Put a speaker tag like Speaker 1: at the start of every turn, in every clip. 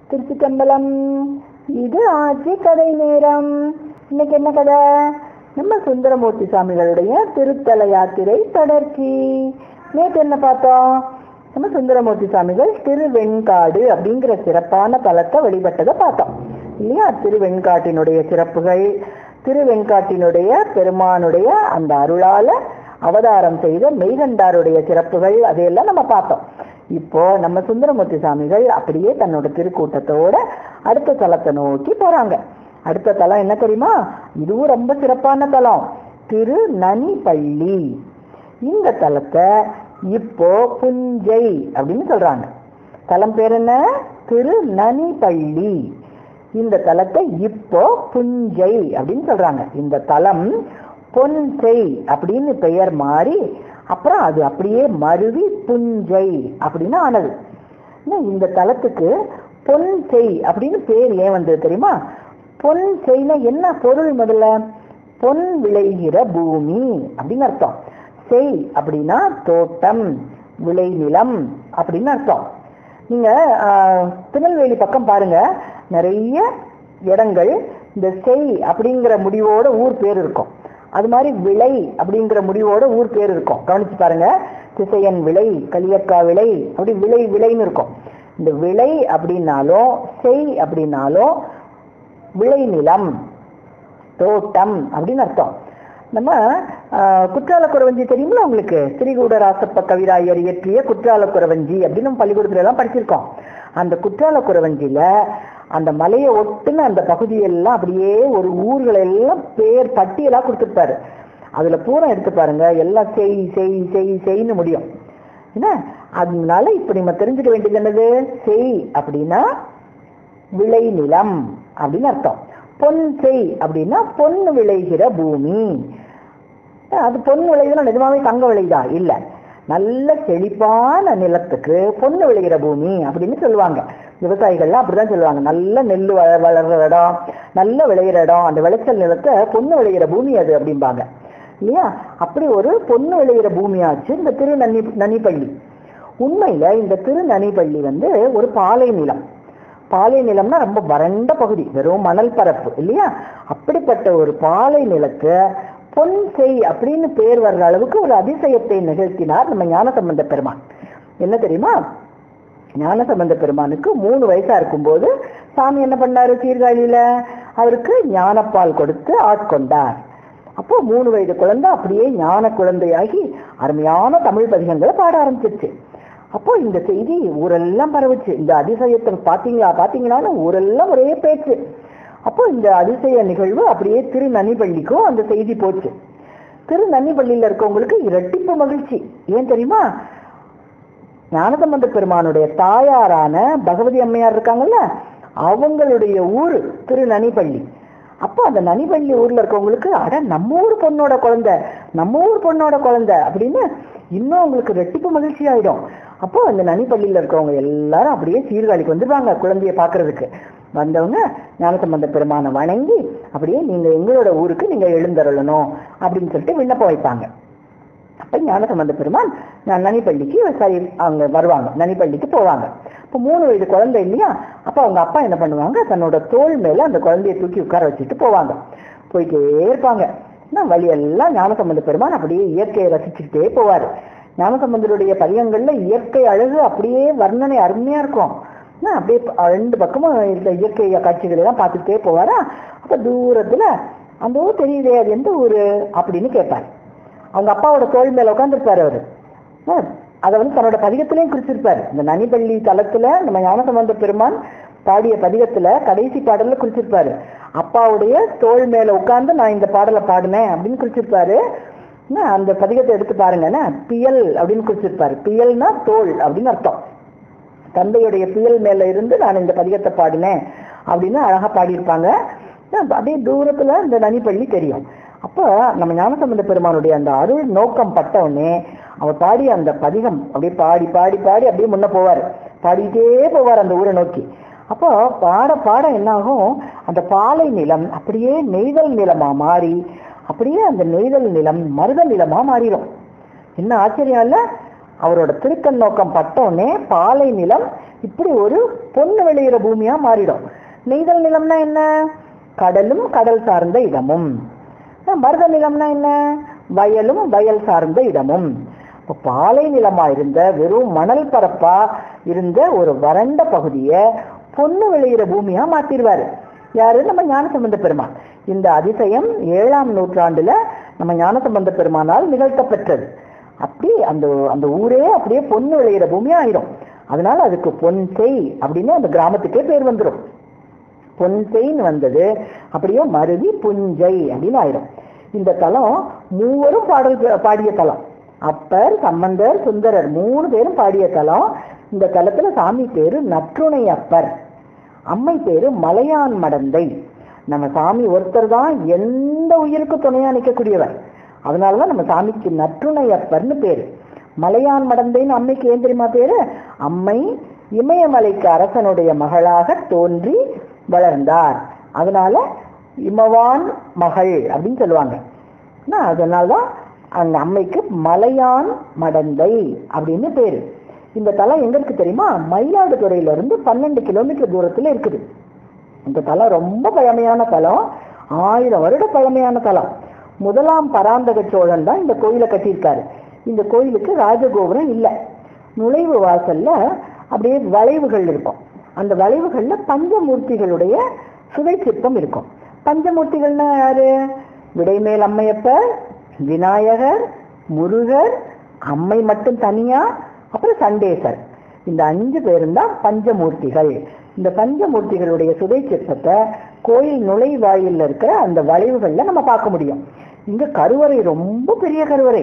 Speaker 1: திருச்சிக்கம்பலம் இது ஆட்சி கதை நேரம் இன்னைக்கு என்ன கதை நம்ம சுந்தரமூர்த்தி சாமிகளுடைய திருத்தல யாத்திரை தொடர்ச்சி நேற்று என்ன பார்த்தோம் நம்ம சுந்தரமூர்த்தி சாமிகள் திருவெண்காடு அப்படிங்கிற சிறப்பான தலத்தை வழிபட்டதை பார்த்தோம் இல்லையா திருவெண்காட்டினுடைய சிறப்புகள் திருவெண்காட்டினுடைய பெருமானுடைய அந்த அருளால அவதாரம் செய்த மெய்கண்டாருடைய சிறப்புகள் அதையெல்லாம் நம்ம பார்த்தோம் இப்போ நம்ம சுந்தரமூர்த்தி சாமிகள் அப்படியே தன்னோட திருக்கூட்டத்தோட அடுத்த தலத்தை நோக்கி போறாங்க அடுத்த தலம் என்ன தெரியுமா இதுவும் ரொம்ப சிறப்பான தலம் திரு நனிப்பள்ளி இந்த தலத்தை இப்போ புஞ்சை அப்படின்னு சொல்றாங்க தலம் பேர் என்ன திரு நனிப்பள்ளி இந்த தலத்தை இப்போ புஞ்சை அப்படின்னு சொல்றாங்க இந்த தலம் பொன்செய் அப்படின்னு பெயர் மாறி அப்புறம் அது அப்படியே மருவி புஞ்சை அப்படின்னு ஆனது இன்னும் இந்த தலத்துக்கு பொன்செய் அப்படின்னு பேர் ஏன் வந்தது தெரியுமா பொன் செய்னா என்ன பொருள் முதல்ல பொன் விளைகிற பூமி அப்படின்னு அர்த்தம் செய் அப்படின்னா தோட்டம் விளைநிலம் அப்படின்னு அர்த்தம் நீங்க ஆஹ், திருநெல்வேலி பக்கம் பாருங்க நிறைய இடங்கள் இந்த செய் அப்படிங்கிற முடிவோட ஊர் பேர் இருக்கும் அது மாதிரி விளை அப்படிங்கிற முடிவோட ஊர் பேர் இருக்கும் கவனிச்சு பாருங்க திசையன் விளை கலியக்கா விளை அப்படி விளை விளைன்னு இருக்கும் இந்த விளை அப்படின்னாலும் செய் அப்படின்னாலும் விளைநிலம் தோட்டம் அப்படின்னு அர்த்தம் நம்ம ஆஹ், குற்றால குறவஞ்சி தெரியுங்களா உங்களுக்கு ஸ்ரீகூட ராசப்ப கவிராயர் இயற்றிய குற்றால குறவஞ்சி அப்படின்னு நம்ம பள்ளிக்கூடத்துல எல்லாம் படிச்சிருக்கோம் அந்த குற்றால குறவஞ்சியில அந்த மலையை ஒட்டுன அந்த பகுதியெல்லாம் அப்படியே ஒரு ஊர்களை எல்லாம் பேர் பட்டியலா கொடுத்துருப்பாரு அதுல பூரா எடுத்து பாருங்க எல்லாம் செய் செய் செய் செய்ன்னு முடியும் என்ன அதனால இப்ப நம்ம தெரிஞ்சுக்க வேண்டியது என்னது செய் அப்படின்னா விளைநிலம் அப்படின்னு அர்த்தம் பொன் செய் அப்படின்னா பொன் விளைகிற பூமி அது பொன் விளையுதுன்னா நிஜமாவே தங்க விளையுதா இல்ல நல்ல செழிப்பான நிலத்துக்கு பொண்ணு விளைகிற பூமி அப்படின்னு சொல்லுவாங்க விவசாயிகள்லாம் அப்படிதான் சொல்லுவாங்க நல்ல நெல் வள வளர்ற இடம் நல்ல விளையிற இடம் அந்த விளைச்சல் நிலத்தை பொண்ணு விளைகிற பூமி அது அப்படிம்பாங்க இல்லையா அப்படி ஒரு பொண்ணு விளைகிற பூமியாச்சு இந்த திரு நன்னி நனிப்பள்ளி உண்மையில இந்த திரு நனிப்பள்ளி வந்து ஒரு பாலை நிலம் பாலை நிலம்னா ரொம்ப வறண்ட பகுதி வெறும் மணல் பரப்பு இல்லையா அப்படிப்பட்ட ஒரு பாலை நிலத்தை பொன் செய் அப்படின்னு பேர் வர்ற அளவுக்கு ஒரு அதிசயத்தை நிகழ்த்தினார் நம்ம ஞானசம்பந்த பெருமான் என்ன தெரியுமா ஞானசம்பந்த பெருமானுக்கு மூணு வயசா இருக்கும்போது சாமி என்ன பண்ணாரு சீர்காழியில அவருக்கு ஞானப்பால் கொடுத்து ஆட்கொண்டார் அப்போ மூணு வயது குழந்தை அப்படியே ஞான குழந்தையாகி அருமையான தமிழ் பதிகங்களை பாட ஆரம்பிச்சிருச்சு அப்போ இந்த செய்தி ஊரெல்லாம் பரவுச்சு இந்த அதிசயத்தை பாத்தீங்களா பாத்தீங்களான்னு ஊரெல்லாம் ஒரே பேச்சு அப்போ இந்த அதிசய நிகழ்வு அப்படியே திரு நனிப்பள்ளிக்கும் அந்த செய்தி போச்சு திரு நன்னிப்பள்ளியில இருக்கவங்களுக்கு இரட்டிப்பு மகிழ்ச்சி ஏன் தெரியுமா ஞானசம்பந்த பெருமானுடைய தாயாரான பகவதி அம்மையார் இருக்காங்கல்ல அவங்களுடைய ஊர் திரு நனிப்பள்ளி அப்போ அந்த நனிப்பள்ளி ஊர்ல இருக்கவங்களுக்கு அட நம்ம ஊர் பொண்ணோட குழந்தை நம்ம ஊர் பொண்ணோட குழந்தை அப்படின்னு இன்னும் அவங்களுக்கு ரெட்டிப்பு மகிழ்ச்சி ஆயிடும் அப்போ அந்த நனிப்பள்ளியில இருக்கவங்க எல்லாரும் அப்படியே சீர்காழிக்கு வந்துருவாங்க குழந்தைய பாக்குறதுக்கு வந்தவங்க ஞானசம்பந்த பெருமானை வணங்கி அப்படியே நீங்க எங்களோட ஊருக்கு நீங்க எழுந்தருளணும் அப்படின்னு சொல்லிட்டு விண்ணப்பம் வைப்பாங்க அப்ப ஞானசம்பந்த பெருமான் நான் நனிப்பள்ளிக்கு சரி அவங்க வருவாங்க நனிப்பள்ளிக்கு போவாங்க இப்போ மூணு வயது குழந்தை இல்லையா அப்ப அவங்க அப்பா என்ன பண்ணுவாங்க தன்னோட தோள் மேல அந்த குழந்தைய தூக்கி உட்கார வச்சுட்டு போவாங்க போயிட்டே இருப்பாங்க என்ன வழியெல்லாம் ஞானசம்பந்த பெருமான் அப்படியே இயற்கையை ரசிச்சுக்கிட்டே போவார் ஞானசம்பந்தருடைய பதிகங்கள்ல இயற்கை அழகு அப்படியே வர்ணனை அருமையா இருக்கும் என்ன அப்படியே ப- ரெண்டு பக்கமும் இந்த இயற்கை காட்சிகளை எல்லாம் பார்த்துட்டே போவாரா அப்ப தூரத்துல அந்த ஊர் தெரியுதே அது எந்த ஊரு அப்படின்னு கேட்பார் அவங்க அப்பாவோட தோள் மேல உட்காந்துருப்பாரு அவரு அஹ் அதை வந்து தன்னோட பதிகத்திலையும் குறிச்சிருப்பாரு இந்த நனிப்பள்ளி தலத்துல நம்ம ஞானசம்பந்த பெருமான் பாடிய பதிகத்துல கடைசி பாடல்ல குறிச்சிருப்பாரு அப்பாவுடைய தோள் மேல உட்கார்ந்து நான் இந்த பாடலை பாடினேன் அப்படின்னு குறிச்சிருப்பாரு என்ன, அந்த பதிகத்தை எடுத்து பாருங்க என்ன, பியல் அப்படின்னு குறிச்சிருப்பாரு பியல்னா தோல் அப்படின்னு அர்த்தம் தந்தையுடைய பியல் மேல இருந்து நான் இந்த பதிகத்தை பாடினேன் அப்படின்னு அழகா பாடியிருப்பாங்க அஹ் அப்படியே தூரத்துல இந்த நனிப்பள்ளி தெரியும் அப்போ நம்ம ஞானசம்பந்த பெருமானுடைய அந்த அருள் நோக்கம் பட்ட உடனே அவர் பாடிய அந்த பதிகம் அப்படியே பாடி பாடி பாடி அப்படியே முன்ன போவார் பாடிட்டே போவார் அந்த ஊரை நோக்கி அப்போ பாட பாட என்னாகும் அந்த பாலை நிலம் அப்படியே நெய்தல் நிலமா மாறி அப்படியே அந்த நெய்தல் நிலம் மருத நிலமா மாறிடும் என்ன ஆச்சரியம் இல்ல அவரோட திருக்கண் நோக்கம் பட்டோடனே பாலை நிலம் இப்படி ஒரு பொண்ணு விளையிற பூமியா மாறிடும் நெய்தல் நிலம்னா என்ன கடலும் கடல் சார்ந்த இடமும் அஹ் மருத நிலம்னா என்ன வயலும் வயல் சார்ந்த இடமும் இப்போ பாலை நிலமா இருந்த வெறும் மணல் பரப்பா இருந்த ஒரு வறண்ட பகுதியை பொண்ணு விளையிற பூமியா மாத்திருவாரு யாரு நம்ம ஞானசம்பந்த பெருமான் இந்த அதிசயம் ஏழாம் நூற்றாண்டுல நம்ம ஞானசம்பந்த பெருமானால் நிகழ்த்தப்பெற்றது அப்படி அந்த அந்த ஊரே அப்படியே பொண்ணு விளையிற பூமியா ஆயிரும் அதனால அதுக்கு பொன் செய் அப்படின்னு அந்த கிராமத்துக்கே பேர் வந்துடும் பொன்செய்ன்னு வந்தது அப்படியே மருவி புஞ்சை அப்படின்னு ஆயிரும் இந்த தலம் மூவரும் பாடல் பாடிய தலம் அப்பர் சம்பந்தர் சுந்தரர் மூணு பேரும் பாடிய தலம் இந்த தலத்துல சாமி பேரு நற்றுணை அப்பர் அம்மை பேரு மலையான் மடந்தை நம்ம சாமி ஒருத்தர் தான் எந்த உயிருக்கும் துணையா நிற்கக்கூடியவர் அதனாலதான் நம்ம சாமிக்கு நற்றுணை அப்பர்னு பேரு மலையான் மடந்தைன்னு அம்மைக்கு ஏன் தெரியுமா பேரு அம்மை இமயமலைக்கு அரசனுடைய மகளாக தோன்றி வளர்ந்தார் அதனால இமவான் மகள் அப்படின்னு சொல்லுவாங்க அதனால்தான் அந்த அம்மைக்கு மலையான் மடந்தை அப்படின்னு பேரு இந்த தலம் எங்க இருக்கு தெரியுமா மயிலாடுதுறையில இருந்து பன்னெண்டு கிலோமீட்டர் தூரத்துல இருக்குது இந்த தலம் ரொம்ப பழமையான தலம் ஆயிரம் வருட பழமையான தலம் முதலாம் பராந்தக சோழன் தான் இந்த கோயிலை கட்டியிருக்காரு இந்த கோயிலுக்கு ராஜகோபுரம் இல்லை நுழைவு வாசல்ல அப்படியே வளைவுகள் இருக்கும் அந்த வளைவுகள்ல பஞ்சமூர்த்திகளுடைய சுவை சிற்பம் இருக்கும் பஞ்சமூர்த்திகள்னா யாரு விடைமேல் அம்மையப்பர் விநாயகர் முருகர் அம்மை மட்டும் தனியா அப்புறம் சண்டேசர் இந்த அஞ்சு பேரும் தான் பஞ்சமூர்த்திகள் இந்த பஞ்சமூர்த்திகளுடைய சுதை சிற்பத்தை கோயில் நுழைவாயில்ல இருக்கிற அந்த வளைவுகள்ல நம்ம பார்க்க முடியும் இங்க கருவறை ரொம்ப பெரிய கருவறை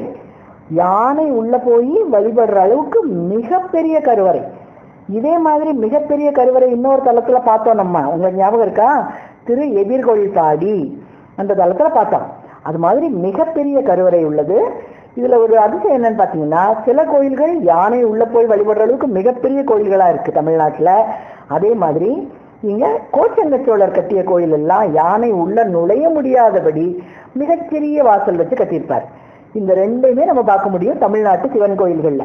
Speaker 1: யானை உள்ள போய் வழிபடுற அளவுக்கு மிகப்பெரிய கருவறை இதே மாதிரி மிகப்பெரிய கருவறை இன்னொரு தளத்துல பார்த்தோம் நம்ம உங்களுக்கு ஞாபகம் இருக்கா திரு எதிர்கொள்பாடி அந்த தளத்துல பார்த்தோம் அது மாதிரி மிகப்பெரிய கருவறை உள்ளது இதுல ஒரு அதிசயம் என்னன்னு பாத்தீங்கன்னா சில கோயில்கள் யானை உள்ள போய் வழிபடுற அளவுக்கு மிகப்பெரிய கோயில்களா இருக்கு தமிழ்நாட்டுல அதே மாதிரி இங்க கோச்சங்க சோழர் கட்டிய கோயில் எல்லாம் யானை உள்ள நுழைய முடியாதபடி மிகச்சிறிய வாசல் வச்சு கட்டியிருப்பார் இந்த ரெண்டையுமே நம்ம பார்க்க முடியும் தமிழ்நாட்டு சிவன் கோயில்கள்ல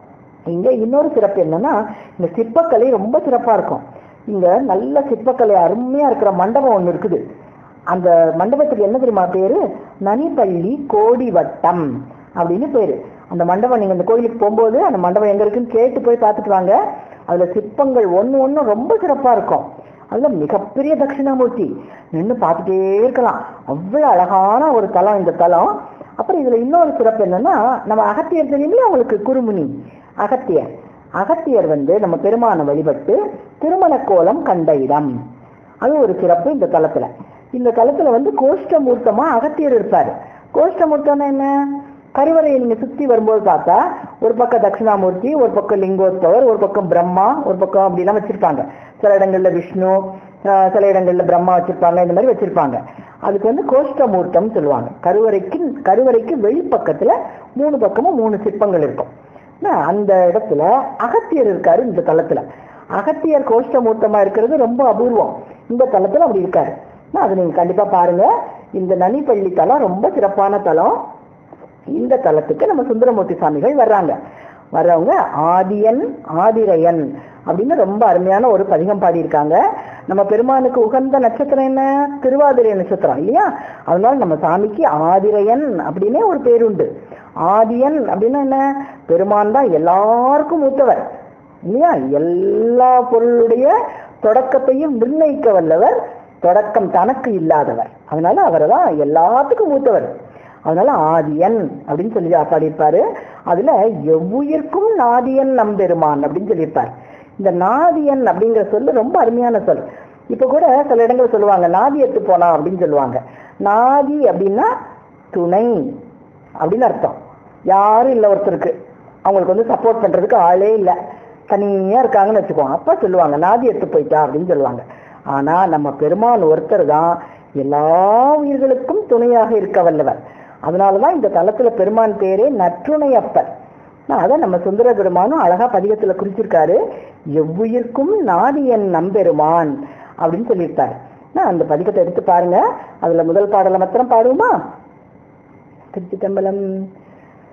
Speaker 1: இங்க இன்னொரு சிறப்பு என்னன்னா இந்த சிற்பக்கலை ரொம்ப சிறப்பா இருக்கும் இங்க நல்ல சிற்பக்கலை அருமையா இருக்கிற மண்டபம் ஒண்ணு இருக்குது அந்த மண்டபத்துக்கு என்ன தெரியுமா பேரு நனிப்பள்ளி கோடி வட்டம் அப்படின்னு பேரு அந்த மண்டபம் நீங்க இந்த கோயிலுக்கு போகும்போது அந்த மண்டபம் எங்க இருக்குன்னு கேட்டு போய் பார்த்துட்டு வாங்க அதுல சிற்பங்கள் ஒண்ணு ஒண்ணு ரொம்ப சிறப்பா இருக்கும் அதுல மிகப்பெரிய தட்சிணாமூர்த்தி நின்று பார்த்துட்டே இருக்கலாம் அவ்வளவு அழகான ஒரு தலம் இந்த தலம் அப்புறம் இதுல இன்னொரு சிறப்பு என்னன்னா நம்ம அகத்தியர் தெரியுங்களா அவங்களுக்கு குருமுனி அகத்தியர் அகத்தியர் வந்து நம்ம பெருமானை வழிபட்டு திருமண கோலம் கண்ட இடம் அது ஒரு சிறப்பு இந்த தலத்துல இந்த தலத்துல வந்து கோஷ்டமூர்த்தமா அகத்தியர் இருப்பாரு கோஷ்டமூர்த்தம்னா என்ன கருவறையை நீங்க சுத்தி வரும்போது பார்த்தா ஒரு பக்கம் தட்சிணாமூர்த்தி ஒரு பக்கம் லிங்கோத்பவர் ஒரு பக்கம் பிரம்மா ஒரு பக்கம் அப்படிலாம் வச்சிருப்பாங்க சில இடங்கள்ல விஷ்ணு ஆஹ் சில இடங்கள்ல பிரம்மா வச்சிருப்பாங்க இந்த மாதிரி வச்சிருப்பாங்க அதுக்கு வந்து கோஷ்டமூர்த்தம் சொல்லுவாங்க கருவறைக்கு கருவறைக்கு வெளிப்பக்கத்துல மூணு பக்கமும் மூணு சிற்பங்கள் இருக்கும் ஆனா, அந்த இடத்துல அகத்தியர் இருக்காரு இந்த தலத்துல அகத்தியர் கோஷ்டமூர்த்தமா இருக்கிறது ரொம்ப அபூர்வம் இந்த தலத்துல அப்படி இருக்காரு ஆனா, அது நீங்க கண்டிப்பா பாருங்க இந்த நனிப்பள்ளி தலம் ரொம்ப சிறப்பான தலம் இந்த தலத்துக்கு நம்ம சுந்தரமூர்த்தி சாமிகள் வர்றாங்க வர்றவங்க ஆதியன் ஆதிரையன் அப்படின்னு ரொம்ப அருமையான ஒரு பதிகம் பாடியிருக்காங்க நம்ம பெருமானுக்கு உகந்த நட்சத்திரம் என்ன திருவாதிரை நட்சத்திரம் இல்லையா அதனால நம்ம சாமிக்கு ஆதிரையன் அப்படின்னே ஒரு பேர் உண்டு ஆதியன் அப்படின்னா என்ன பெருமான் தான் எல்லாருக்கும் மூத்தவர் இல்லையா எல்லா பொருளுடைய தொடக்கத்தையும் நிர்ணயிக்க வல்லவர் தொடக்கம் தனக்கு இல்லாதவர் அதனால அவரை தான் எல்லாத்துக்கும் மூத்தவர் அதனால ஆதியன் அப்படின்னு சொல்லி பாடியிருப்பாரு அதுல எவ்வுயிர்க்கும் நாதியன் நம்பெருமான் அப்படின்னு சொல்லியிருப்பார் இந்த நாதியன் அப்படிங்கிற சொல்லு ரொம்ப அருமையான சொல் இப்ப கூட சில இடங்கள் சொல்லுவாங்க நாதியத்து போனா அப்படின்னு சொல்லுவாங்க நாதி அப்படின்னா துணை அப்படின்னு அர்த்தம் யாரும் இல்லை ஒருத்தருக்கு அவங்களுக்கு வந்து சப்போர்ட் பண்றதுக்கு ஆளே இல்லை தனியா இருக்காங்கன்னு வச்சுக்கோங்க அப்ப சொல்லுவாங்க நாதி எடுத்து போயிட்டா அப்படின்னு சொல்லுவாங்க ஆனா நம்ம பெருமான் ஒருத்தர் தான் எல்லா உயிர்களுக்கும் துணையாக இருக்க வல்லவர் அதனாலதான் இந்த தலத்துல பெருமான் பேரே நற்றுணையப்பர் நான் அதை நம்ம சுந்தர பெருமானும் அழகா பதிகத்துல குறிச்சிருக்காரு எவ்வுயிர்க்கும் நாதியன் நம்பெருமான் அப்படின்னு சொல்லியிருக்காரு நான் அந்த பதிகத்தை எடுத்து பாருங்க அதுல முதல் பாடலை மாத்திரம் பாடுவோமா திருச்சி தம்பலம்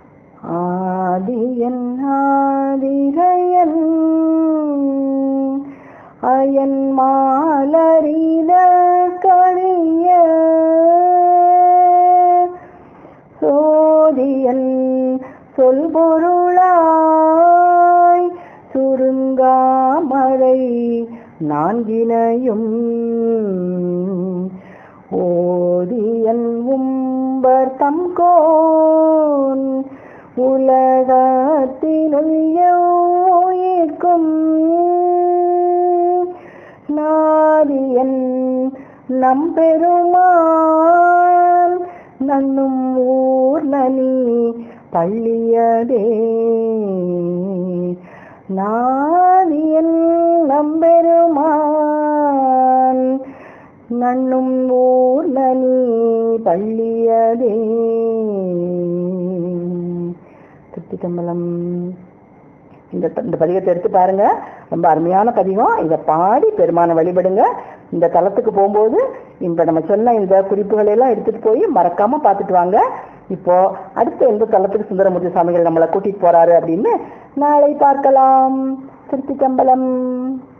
Speaker 1: ஆதியன் ஆதிரையன் அயன் மாலரித கழிய சோதியன் சொல்பொருளாய் சுருங்காமழை நான்கினையும் ஓதியன் உம்பர் தம் கோன் உலகத்தினுள்ளும் நாதியன் நம்பெருமான் நன்னும் ஊர் நனி பள்ளியதே நாதியன் நம்பெருமான் நன்னும் ஊர் நனி பள்ளியதே திருச்சிட்டம்பலம் இந்த இந்த பதிகத்தை எடுத்து பாருங்க ரொம்ப அருமையான பதிகம் இதை பாடி பெருமானை வழிபடுங்க இந்த தலத்துக்கு போகும்போது இந்த நம்ம சொன்ன இந்த குறிப்புகளை எல்லாம் எடுத்துட்டு போய் மறக்காம பார்த்துட்டு வாங்க இப்போ அடுத்த எந்த தலத்துக்கு சுந்தரமூர்த்தி சாமிகள் நம்மளை கூட்டிட்டு போறாரு அப்படின்னு நாளை பார்க்கலாம் திருச்சிட்டம்பலம்